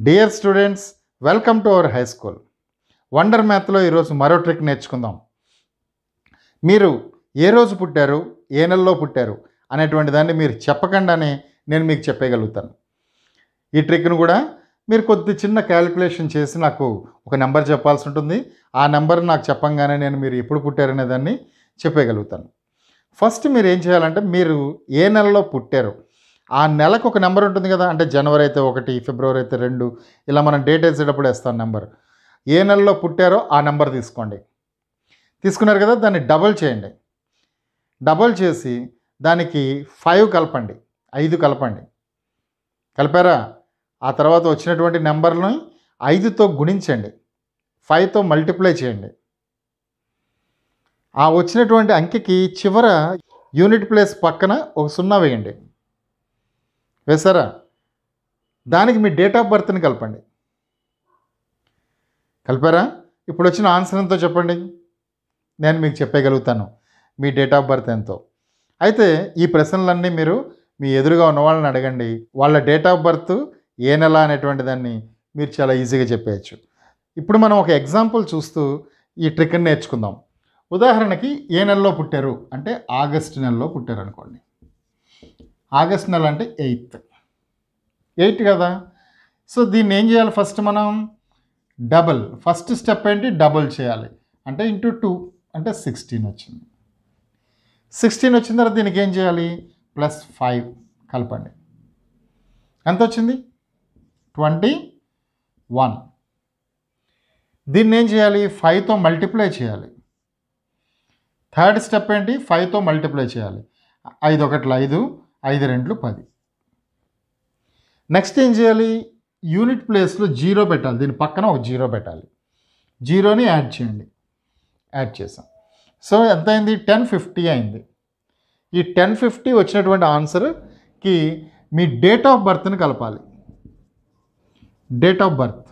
dear students welcome to our high school wonder మ్యాథ్లో ఈరోజు మరో ట్రిక్ నేర్చుకుందాం మీరు ఏ రోజు పుట్టారు ఏ నెలలో పుట్టారు అనేటువంటి దాన్ని మీరు చెప్పకుండానే నేను మీకు చెప్పగలుగుతాను ఈ ట్రిక్ను కూడా మీరు కొద్ది చిన్న క్యాలిక్యులేషన్ చేసి నాకు ఒక నెంబర్ చెప్పాల్సి ఉంటుంది ఆ నెంబర్ నాకు చెప్పంగానే నేను మీరు ఎప్పుడు పుట్టారనే దాన్ని చెప్పగలుగుతాను ఫస్ట్ మీరు ఏం చేయాలంటే మీరు ఏ నెలలో పుట్టారు ఆ నెలకు ఒక నెంబర్ ఉంటుంది కదా అంటే జనవరి అయితే ఒకటి ఫిబ్రవరి అయితే రెండు ఇలా మనం డేట్ వేసేటప్పుడు వేస్తాం నెంబర్ ఏ నెలలో పుట్టారో ఆ నెంబర్ తీసుకోండి తీసుకున్నారు కదా దాన్ని డబల్ చేయండి డబల్ చేసి దానికి ఫైవ్ కలపండి ఐదు కలపండి కలిపారా ఆ తర్వాత వచ్చినటువంటి నెంబర్ని ఐదుతో గుణించండి ఫైవ్తో మల్టిప్లై చేయండి ఆ వచ్చినటువంటి అంకెకి చివర యూనిట్ ప్లేస్ పక్కన ఒక సున్నా వేయండి వేసారా దానికి మీ డేట్ ఆఫ్ బర్త్ని కలపండి కలిపారా ఇప్పుడు వచ్చిన ఆన్సర్ ఎంతో చెప్పండి నేను మీకు చెప్పగలుగుతాను మీ డేట్ ఆఫ్ బర్త్ ఎంతో అయితే ఈ ప్రశ్నలన్నీ మీరు మీ ఎదురుగా ఉన్న వాళ్ళని అడగండి వాళ్ళ డేట్ ఆఫ్ బర్త్ ఏ నెల అనేటువంటి దాన్ని మీరు చాలా ఈజీగా చెప్పేయచ్చు ఇప్పుడు మనం ఒక ఎగ్జాంపుల్ చూస్తూ ఈ ట్రిక్ని నేర్చుకుందాం ఉదాహరణకి ఏ నెలలో పుట్టారు అంటే ఆగస్ట్ నెలలో పుట్టారు అనుకోండి ఆగస్ట్ నెల అంటే ఎయిత్ ఎయిట్ కదా సో దీన్ని ఏం చేయాలి ఫస్ట్ మనం డబల్ ఫస్ట్ స్టెప్ ఏంటి డబుల్ చేయాలి అంటే ఇంటూ టూ అంటే సిక్స్టీన్ వచ్చింది సిక్స్టీన్ వచ్చిన తర్వాత దీనికి ఏం చేయాలి ప్లస్ ఫైవ్ కలపండి ఎంత వచ్చింది ట్వంటీ వన్ దీన్ని ఏం చేయాలి ఫైవ్తో మల్టిప్లై చేయాలి థర్డ్ స్టెప్ ఏంటి ఫైవ్తో మల్టిప్లై చేయాలి ఐదు ఒకట్లు ఐదు ఐదు రెంట్లు పది నెక్స్ట్ ఏం చేయాలి యూనిట్ ప్లేస్లో జీరో పెట్టాలి దీని పక్కన ఒక జీరో పెట్టాలి జీరోని యాడ్ చేయండి యాడ్ చేసాం సో ఎంత అయింది టెన్ ఫిఫ్టీ అయింది ఈ టెన్ ఫిఫ్టీ వచ్చినటువంటి ఆన్సర్కి మీ డేట్ ఆఫ్ బర్త్ని కలపాలి date of birth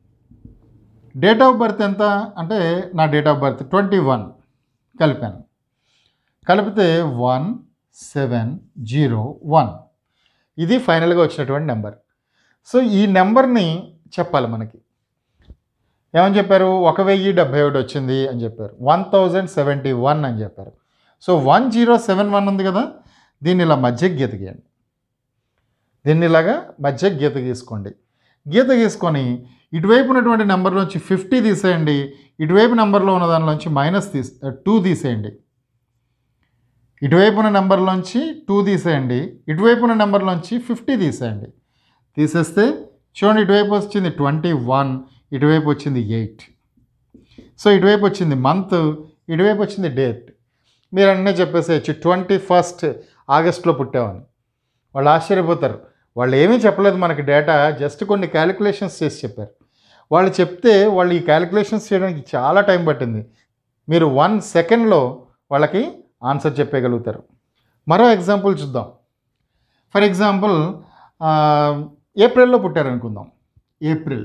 date of birth ఎంత అంటే నా date of birth twenty one కలిపాను కలిపితే వన్ సెవెన్ జీరో వన్ ఇది ఫైనల్గా వచ్చినటువంటి నెంబర్ సో ఈ నెంబర్ని చెప్పాలి మనకి ఏమని చెప్పారు ఒక వెయ్యి డెబ్బై ఒకటి వచ్చింది అని చెప్పారు వన్ థౌజండ్ సెవెంటీ వన్ అని చెప్పారు so one zero seven one ఉంది కదా దీన్ని ఇలా మధ్య గీత గీయండి దీన్ని ఇలాగా మధ్య గీత గీసుకోండి గీత గీసుకొని ఇటువైపు ఉన్నటువంటి నెంబర్ నుంచి ఫిఫ్టీ తీసేయండి ఇటువైపు నెంబర్లో ఉన్న దానిలోంచి మైనస్ తీసి టూ తీసేయండి ఇటువైపు ఉన్న నెంబర్లోంచి టూ తీసేయండి ఇటువైపు ఉన్న నెంబర్లోంచి ఫిఫ్టీ తీసేయండి తీసేస్తే చూడండి ఇటువైపు వచ్చింది ట్వంటీ వన్ ఇటువైపు వచ్చింది ఎయిట్ సో ఇటువైపు వచ్చింది మంత్ ఇటువైపు వచ్చింది డేట్ మీరు అన్నీ చెప్పేసేయచ్చు ట్వంటీ ఫస్ట్ ఆగస్ట్లో పుట్టామని వాళ్ళు ఆశ్చర్యపోతారు వాళ్ళు ఏమీ చెప్పలేదు మనకి డేటా జస్ట్ కొన్ని క్యాలిక్యులేషన్స్ చేసి చెప్పారు వాళ్ళు చెప్తే వాళ్ళు ఈ క్యాలిక్యులేషన్స్ చేయడానికి చాలా టైం పట్టింది మీరు వన్ సెకండ్లో వాళ్ళకి ఆన్సర్ చెప్పగలుగుతారు మరో ఎగ్జాంపుల్ చూద్దాం ఫర్ ఎగ్జాంపుల్ ఏప్రిల్లో పుట్టారనుకుందాం ఏప్రిల్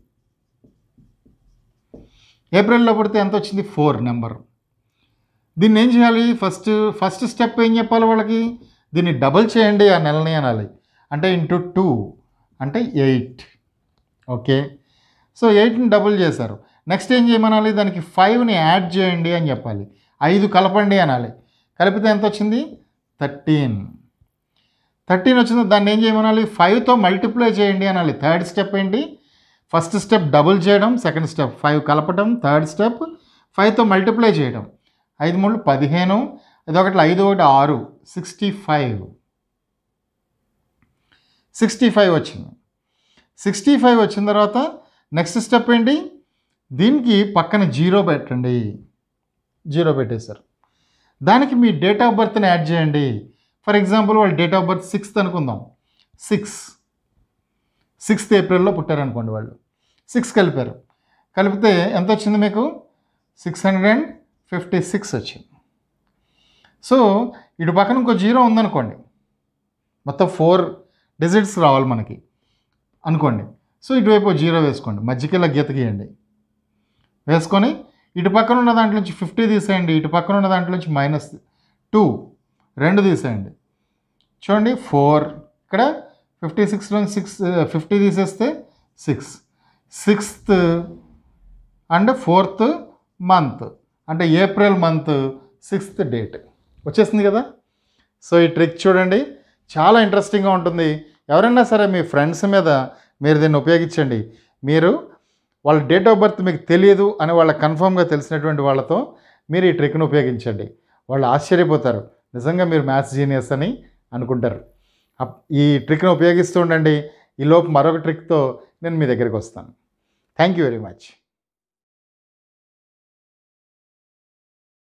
ఏప్రిల్లో పుడితే ఎంత వచ్చింది ఫోర్ నెంబర్ దీన్ని ఏం చేయాలి ఫస్ట్ ఫస్ట్ స్టెప్ ఏం చెప్పాలి వాళ్ళకి దీన్ని డబల్ చేయండి ఆ నెలని అనాలి అంటే ఇంటూ టూ అంటే ఎయిట్ ఓకే సో ఎయిట్ని డబుల్ చేశారు నెక్స్ట్ ఏం చేయమనాలి దానికి ఫైవ్ని యాడ్ చేయండి అని చెప్పాలి ఐదు కలపండి అనాలి కలిపితే ఎంత వచ్చింది థర్టీన్ థర్టీన్ వచ్చింది దాన్ని ఏం చేయమనాలి ఫైవ్తో మల్టిప్లై చేయండి అనాలి థర్డ్ స్టెప్ ఏంటి ఫస్ట్ స్టెప్ డబుల్ చేయడం సెకండ్ స్టెప్ ఫైవ్ కలపడం థర్డ్ స్టెప్ ఫైవ్తో మల్టిప్లై చేయడం ఐదు మూడు పదిహేను ఇది ఒకటి ఐదు ఒకటి ఆరు సిక్స్టీ ఫైవ్ సిక్స్టీ ఫైవ్ వచ్చింది సిక్స్టీ ఫైవ్ వచ్చిన తర్వాత నెక్స్ట్ స్టెప్ ఏంటి దీనికి పక్కన జీరో పెట్టండి జీరో పెట్టేశారు దానికి మీ డేట్ ఆఫ్ బర్త్ని యాడ్ చేయండి ఫర్ ఎగ్జాంపుల్ వాళ్ళు డేట్ ఆఫ్ బర్త్ సిక్స్త్ అనుకుందాం సిక్స్ సిక్స్త్ ఏప్రిల్లో పుట్టారనుకోండి వాళ్ళు సిక్స్ కలిపారు కలిపితే ఎంత వచ్చింది మీకు six hundred and fifty six వచ్చింది సో ఇటు పక్కన ఇంకో జీరో ఉందనుకోండి మొత్తం ఫోర్ డిజిట్స్ రావాలి మనకి అనుకోండి సో ఇటువైపు జీరో వేసుకోండి మధ్యకిలా గీత గీయండి వేసుకొని ఇటు పక్కన ఉన్న దాంట్లో నుంచి ఫిఫ్టీ తీసేయండి ఇటు పక్కన ఉన్న దాంట్లో నుంచి మైనస్ టూ రెండు తీసేయండి చూడండి ఫోర్ ఇక్కడ ఫిఫ్టీ సిక్స్లో సిక్స్ ఫిఫ్టీ తీసేస్తే six sixth and fourth month అంటే ఏప్రిల్ మంత్ సిక్స్త్ డేట్ వచ్చేసింది కదా సో ఈ ట్రిక్ చూడండి చాలా ఇంట్రెస్టింగ్గా ఉంటుంది ఎవరైనా సరే మీ ఫ్రెండ్స్ మీద మీరు దీన్ని ఉపయోగించండి మీరు వాళ్ళ డేట్ ఆఫ్ బర్త్ మీకు తెలియదు అని వాళ్ళ కన్ఫర్మ్గా తెలిసినటువంటి వాళ్ళతో మీరు ఈ ట్రిక్ను ఉపయోగించండి వాళ్ళు ఆశ్చర్యపోతారు నిజంగా మీరు మ్యాథ్స్ జీనియస్ అని అనుకుంటారు అప్- ఈ ట్రిక్ను ఉపయోగిస్తూ ఉండండి ఈ లోపు మరొక ట్రిక్తో నేను మీ దగ్గరికి వస్తాను థ్యాంక్ యూ వెరీ మచ్